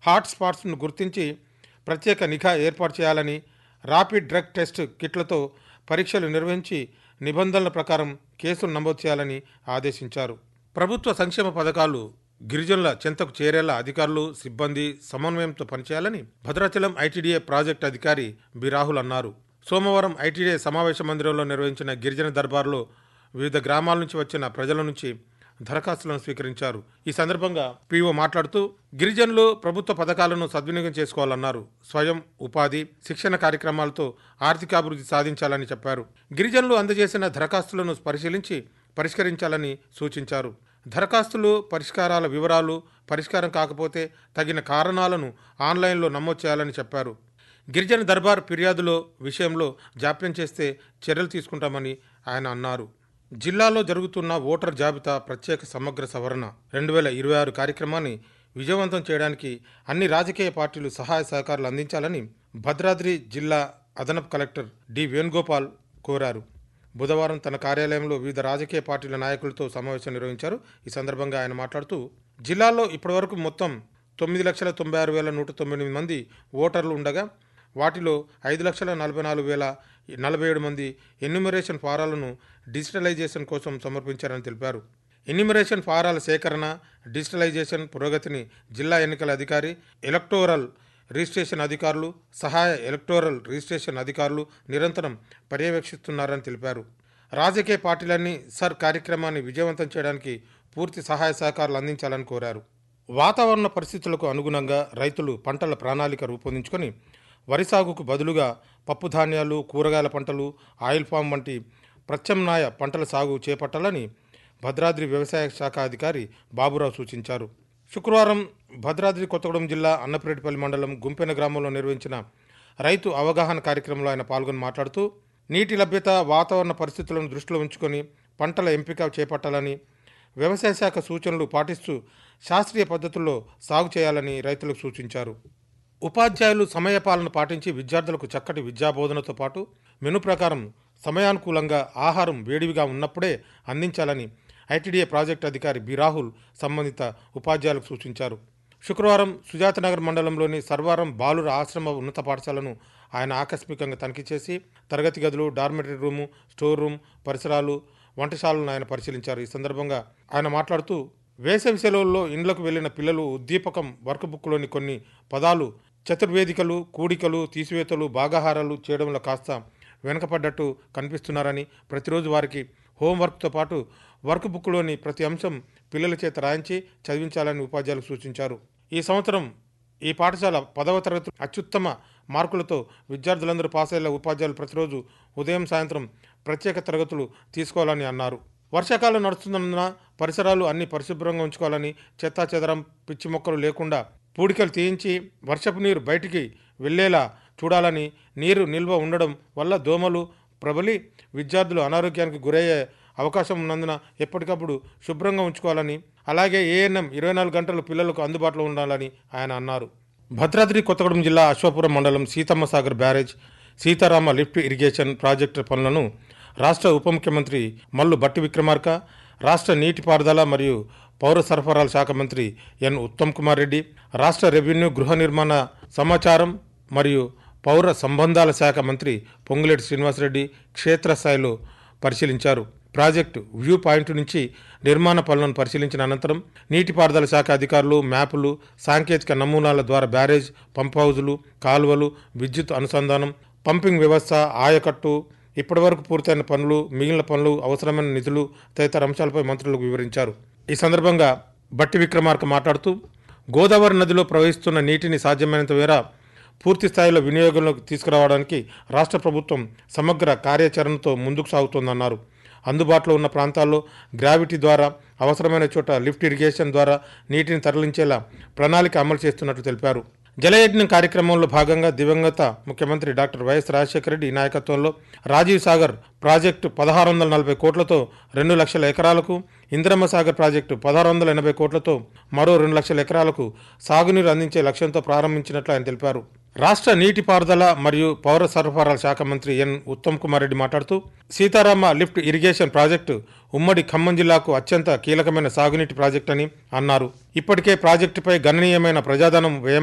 hot స్పాట్స్ను గుర్తించి ప్రత్యేక నిఘా ఏర్పాటు చేయాలని ర్యాపిడ్ డ్రగ్ టెస్ట్ కిట్లతో పరీక్షలు నిర్వహించి నిబంధనల ప్రకారం కేసులు నమోదు చేయాలని ఆదేశించారు ప్రభుత్వ సంక్షేమ పథకాలు గిరిజనుల చెంతకు చేరేలా అధికారులు సిబ్బంది సమన్వయంతో పనిచేయాలని భద్రాచలం ఐటీడీఏ ప్రాజెక్టు అధికారి బి రాహుల్ అన్నారు సోమవారం ఐటీడీఏ సమావేశ మందిరంలో నిర్వహించిన గిరిజన దర్బార్లో వివిధ గ్రామాల నుంచి వచ్చిన ప్రజల నుంచి దరఖాస్తులను స్వీకరించారు ఈ సందర్భంగా పీఓ మాట్లాడుతూ గిరిజనులు ప్రభుత్వ పథకాలను సద్వినియోగం చేసుకోవాలన్నారు స్వయం ఉపాధి శిక్షణ కార్యక్రమాలతో ఆర్థికాభివృద్ధి సాధించాలని చెప్పారు గిరిజనులు అందజేసిన దరఖాస్తులను పరిశీలించి పరిష్కరించాలని సూచించారు దరఖాస్తులు పరిష్కారాల వివరాలు పరిష్కారం కాకపోతే తగిన కారణాలను ఆన్లైన్లో నమోదు చేయాలని చెప్పారు గిరిజన దర్బార్ ఫిర్యాదులో విషయంలో జాప్యం చేస్తే చర్యలు తీసుకుంటామని ఆయన అన్నారు జిల్లాలో జరుగుతున్న ఓటర్ జాబితా ప్రత్యేక సమగ్ర సవరణ రెండు వేల ఇరవై ఆరు కార్యక్రమాన్ని విజయవంతం చేయడానికి అన్ని రాజకీయ పార్టీలు సహాయ సహకారాలు అందించాలని భద్రాద్రి జిల్లా అదనపు కలెక్టర్ డి వేణుగోపాల్ కోరారు బుధవారం తన కార్యాలయంలో వివిధ రాజకీయ పార్టీల నాయకులతో సమావేశం నిర్వహించారు ఈ సందర్భంగా ఆయన మాట్లాడుతూ జిల్లాలో ఇప్పటివరకు మొత్తం తొమ్మిది లక్షల తొంభై ఆరు వేల నూట తొమ్మిది మంది ఓటర్లు ఉండగా వాటిలో ఐదు లక్షల నలభై నాలుగు వేల నలభై ఏడు మంది ఎన్యూమరేషన్ ఫారాలను డిజిటలైజేషన్ కోసం సమర్పించారని తెలిపారు ఎన్యూమరేషన్ ఫారాల సేకరణ డిజిటలైజేషన్ పురోగతిని జిల్లా ఎన్నికల అధికారి ఎలక్టోరల్ రిజిస్ట్రేషన్ అధికారులు సహాయ ఎలక్టోరల్ రిజిస్ట్రేషన్ అధికారులు నిరంతరం పర్యవేక్షిస్తున్నారని తెలిపారు రాజకీయ పార్టీలన్నీ సర్ కార్యక్రమాన్ని విజయవంతం చేయడానికి పూర్తి సహాయ సహకారాలు అందించాలని కోరారు వాతావరణ పరిస్థితులకు అనుగుణంగా రైతులు పంటల ప్రణాళిక రూపొందించుకొని వరి సాగుకు బదులుగా పప్పు ధాన్యాలు కూరగాయల పంటలు ఆయిల్ ఫామ్ వంటి ప్రత్యామ్నాయ పంటల సాగు చేపట్టాలని భద్రాద్రి వ్యవసాయ శాఖ అధికారి బాబురావు సూచించారు శుక్రవారం భద్రాద్రి కొత్తగూడెం జిల్లా అన్నపరెడ్డిపల్లి మండలం గుంపెన గ్రామంలో నిర్వహించిన రైతు అవగాహన కార్యక్రమంలో ఆయన పాల్గొని మాట్లాడుతూ నీటి లభ్యత వాతావరణ పరిస్థితులను దృష్టిలో ఉంచుకొని పంటల ఎంపిక చేపట్టాలని వ్యవసాయ శాఖ సూచనలు పాటిస్తూ శాస్త్రీయ పద్ధతుల్లో సాగు చేయాలని రైతులకు సూచించారు ఉపాధ్యాయులు సమయపాలన పాటించి విద్యార్థులకు చక్కటి విద్యాబోధనతో పాటు మెను ప్రకారం సమయానుకూలంగా ఆహారం వేడివిగా ఉన్నప్పుడే అందించాలని ఐటీడీఏ ప్రాజెక్టు అధికారి బి రాహుల్ సంబంధిత ఉపాధ్యాయులకు సూచించారు శుక్రవారం సుజాతనగర్ మండలంలోని సర్వారం బాలుర ఆశ్రమ ఉన్నత పాఠశాలను ఆయన ఆకస్మికంగా తనిఖీ చేసి తరగతి గదులు డార్మెటరీ రూము స్టోర్ రూమ్ పరిసరాలు వంటశాలను ఆయన పరిశీలించారు ఈ సందర్భంగా ఆయన మాట్లాడుతూ వేసవి సెలవుల్లో ఇండ్లకు వెళ్లిన పిల్లలు ఉద్దీపకం వర్క్ బుక్లోని కొన్ని పదాలు చతుర్వేదికలు కూడికలు తీసివేతలు భాగాహారాలు చేయడంలో కాస్త వెనకపడ్డట్టు కనిపిస్తున్నారని ప్రతిరోజు వారికి హోంవర్క్తో పాటు వర్క్ బుక్లోని ప్రతి అంశం పిల్లల చేత రాయించి చదివించాలని ఉపాధ్యాయులు సూచించారు ఈ సంవత్సరం ఈ పాఠశాల పదవ తరగతి అత్యుత్తమ మార్కులతో విద్యార్థులందరూ పాస్ అయ్యేలా ఉపాధ్యాయులు ప్రతిరోజు ఉదయం సాయంత్రం ప్రత్యేక తరగతులు తీసుకోవాలని అన్నారు వర్షాకాలం నడుస్తున్నందున పరిసరాలు అన్ని పరిశుభ్రంగా ఉంచుకోవాలని చెత్తా చెదరం పిచ్చి మొక్కలు లేకుండా పూడికలు తీయించి వర్షపు నీరు బయటికి వెళ్లేలా చూడాలని నీరు నిల్వ ఉండడం వల్ల దోమలు ప్రబలి విద్యార్థులు అనారోగ్యానికి గురయ్యే అవకాశం ఉన్నందున ఎప్పటికప్పుడు శుభ్రంగా ఉంచుకోవాలని అలాగే ఏఎన్ఎం ఇరవై నాలుగు గంటలు పిల్లలకు అందుబాటులో ఉండాలని ఆయన అన్నారు భద్రాద్రి కొత్తగూడెం జిల్లా అశ్వాపురం మండలం Seethamma Sagar barrage Sitarama lift irrigation project పనులను రాష్ట్ర ఉప ముఖ్యమంత్రి మల్లు బట్టి విక్రమార్క రాష్ట్ర నీటిపారుదల మరియు పౌర సరఫరాల శాఖ మంత్రి ఎన్ ఉత్తమ్ కుమార్ రెడ్డి రాష్ట్ర రెవెన్యూ గృహ నిర్మాణ సమాచారం మరియు పౌర సంబంధాల శాఖ మంత్రి పొంగులేటి శ్రీనివాసరెడ్డి క్షేత్రస్థాయిలో పరిశీలించారు ప్రాజెక్టు వ్యూ పాయింట్ నుంచి నిర్మాణ పనులను పరిశీలించిన అనంతరం నీటిపారుదల శాఖ అధికారులు మ్యాపులు సాంకేతిక నమూనాల ద్వారా బ్యారేజ్ పంప్ హౌజులు కాలువలు విద్యుత్ అనుసంధానం పంపింగ్ వ్యవస్థ ఆయకట్టు ఇప్పటివరకు పూర్తయిన పనులు మిగిలిన పనులు అవసరమైన నిధులు తదితర అంశాలపై మంత్రులకు వివరించారు ఈ సందర్భంగా బట్టి విక్రమార్క మాట్లాడుతూ గోదావరి నదిలో ప్రవహిస్తున్న నీటిని సాధ్యమైనంత మేర పూర్తి స్థాయిలో వినియోగంలోకి తీసుకురావడానికి రాష్ట్ర ప్రభుత్వం సమగ్ర కార్యాచరణతో ముందుకు సాగుతోందన్నారు అందుబాటులో ఉన్న ప్రాంతాల్లో గ్రావిటీ ద్వారా అవసరమైన చోట లిఫ్ట్ ఇరిగేషన్ ద్వారా నీటిని తరలించేలా ప్రణాళిక అమలు చేస్తున్నట్లు తెలిపారు జలయజ్ఞం కార్యక్రమంలో భాగంగా దివంగత ముఖ్యమంత్రి డాక్టర్ వైఎస్ రాజశేఖర రెడ్డి నాయకత్వంలో రాజీవ్ సాగర్ ప్రాజెక్టు పదహారు వందల నలభై కోట్లతో రెండు లక్షల ఎకరాలకు ఇందిరమ్మ సాగర్ ప్రాజెక్టు పదహారు వందల ఎనభై కోట్లతో మరో రెండు లక్షల ఎకరాలకు సాగునీరు అందించే లక్ష్యంతో ప్రారంభించినట్లు ఆయన తెలిపారు రాష్ట్ర నీటిపారుదల మరియు పౌర సరఫరాల శాఖ మంత్రి ఎన్ ఉత్తమ్ కుమార్ రెడ్డి మాట్లాడుతూ సీతారామ లిఫ్ట్ ఇరిగేషన్ ప్రాజెక్టు ఉమ్మడి ఖమ్మం జిల్లాకు అత్యంత కీలకమైన సాగునీటి ప్రాజెక్ట్ అని అన్నారు ఇప్పటికే ప్రాజెక్టుపై గణనీయమైన ప్రజాధనం వ్యయం